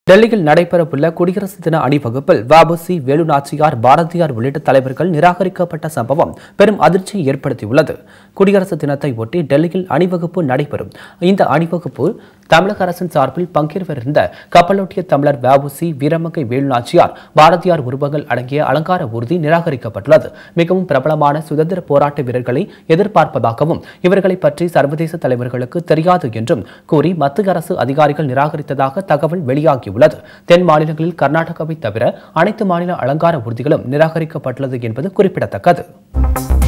டெல்லியில் நடைபெறவுள்ள குடியரசு தின அணிவகுப்பில் வபுசி வேலு நாச்சியார் பாரதியார் உள்ளிட்ட தலைவர்கள் நிராகரிக்கப்பட்ட சம்பவம் பெரும் அதிர்ச்சியை ஏற்படுத்தியுள்ளது குடியரசு தினத்தை ஒட்டி டெல்லியில் அணிவகுப்பு நடைபெறும் இந்த அணிவகுப்பு தமிழக அரசின் சார்பில் பங்கேற்கவிருந்த கப்பலோட்டிய தமிழர் வபுசி வீரமங்கை வேலு நாச்சியார் பாரதியார் உருவங்கள் அடங்கிய அலங்கார ஊர்தி நிராகரிக்கப்பட்டுள்ளது மிகவும் பிரபலமான சுதந்திர போராட்ட வீரர்களை எதிர்பார்ப்பதாகவும் இவர்களை பற்றி சர்வதேச தலைவர்களுக்கு தெரியாது என்றும் கூறி மத்திய அரசு அதிகாரிகள் நிராகரித்ததாக தகவல் வெளியாகியுள்ளது தென் மாநிலங்களில் கர்நாடகாவை தவிர அனைத்து மாநில அலங்கார ஊர்திகளும் நிராகரிக்கப்பட்டுள்ளது என்பது குறிப்பிடத்தக்கது